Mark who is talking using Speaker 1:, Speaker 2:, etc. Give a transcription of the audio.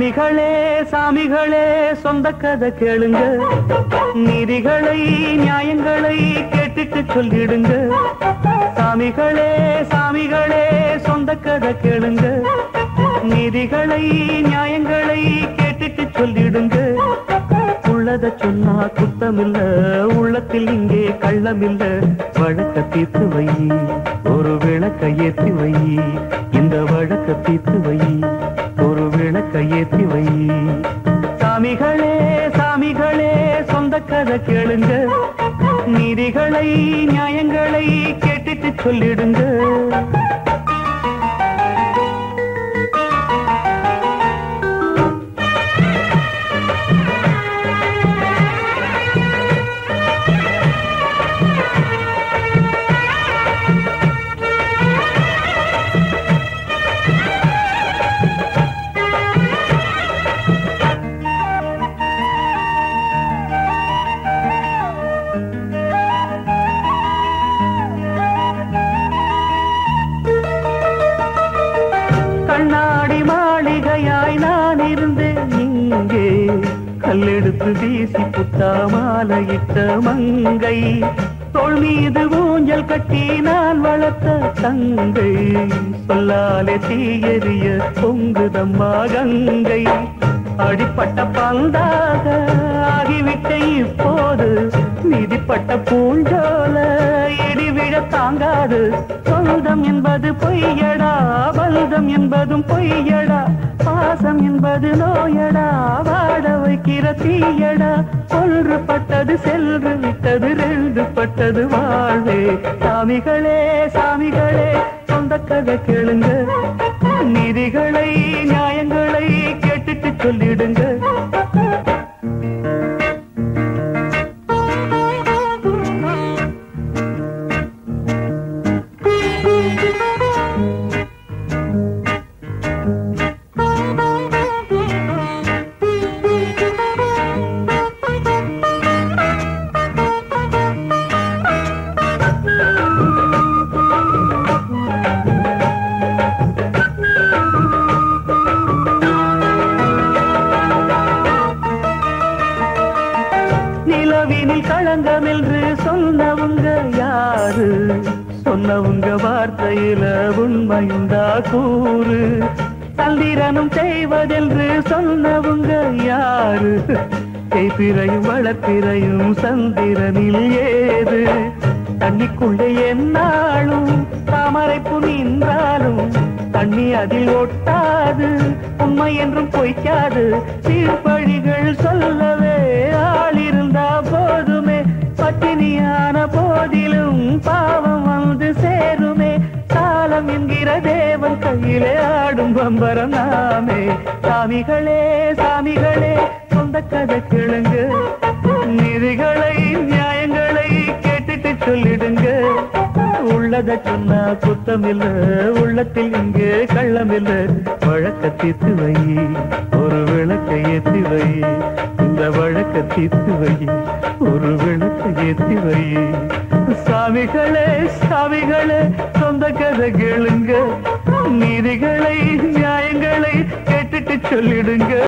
Speaker 1: சாமிகளே சாமிகளே சொந்த கதை கேளுங்க நீதிகளை நியாயங்களை கேட்டுட்டு சொல்லிடுங்க சாமிகளே சாமிகளே சொந்த கதை கேளுங்க நீதிகளை நியாயங்களை கேட்டுட்டு சொல்லிடுங்க உள்ளத சொன்னா குத்தமில்ல உள்ளத்தில் இங்கே கள்ளமில்ல வழக்க தீர்த்து வை ஒரு விளக்க ஏத்தி வை இந்த வழக்க தீர்த்து வை ஒரு விளக்க ஏத்தி வை சாமிகளே சாமிகளே சொந்த கதை கேளுங்க நீதிகளை நியாயங்களை கேட்டுட்டு சொல்லிடுங்க கண்ணாடி மாளிகையாய் நான் இருந்தேன் இங்கே கல்லெடுத்து வீசி புத்தா மாலையிட்ட மங்கை தோள் மீது ஊஞ்சல் கட்டி நான் வளர்த்த தங்கை சொல்லாலே தீயெறிய பொங்குதம்மா கங்கை அடிப்பட்ட பந்தாக ஆகிவிட்ட இப்போது மிதிப்பட்ட பூஞ்சோல இடி விழ தாங்காது சொந்தம் என்பது பொய்யடா பல்தம் என்பதும் பொய்யடா பாசம் என்பது நோயடா வாட வைக்கிற தீயடா ஒன்று பட்டது சென்று விட்டது ரெண்டு பட்டது வாழ்வே சாமிகளே சாமிகளே சொந்த கதை கேளுங்க நீதிகளை நியாயங்களை கேட்டுட்டு சொல்லிடுங்க நிலவினில் களங்கம் என்று சொன்னவங்க யாரு சொன்னவங்க வார்த்தையில உண்மையுண்டா கூறு சந்திரனும் செய்வதென்று சொன்னவங்க யாரு தேய்பிரையும் வளர்ப்பிறையும் சந்திரனில் ஏது தண்ணிக்குள்ளே என்னாலும் தாமரைப்பு நின்றாலும் தண்ணி அதில் ஒட்டாது உண்மை என்றும் பொய்க்காது சீர்பழிகள் சொல்லவே ஆள் இருந்தா போதுமே பட்டினியான போதிலும் பாவம் வந்து சேருமே காலம் என்கிற தேவன் கையிலே ஆடும் பம்பரம் நாமே சாமிகளே சாமிகளே சொந்த கதை கிழங்கு நிதிகளை நியாயங்களை கேட்டுட்டு சொல்லிடுங்க உள்ளத சொன்னா குத்தமில்ல உள்ளத்தில் இங்கே கள்ளமில்ல வழக்க தீர்த்து வை ஒரு விளக்க ஏத்தி வை இந்த வழக்க தீர்த்து வை ஒரு விளக்க ஏத்தி வை சாமிகளே சாமிகளே சொந்த கதை கேளுங்க நீதிகளை நியாயங்களை கேட்டுட்டு சொல்லிடுங்க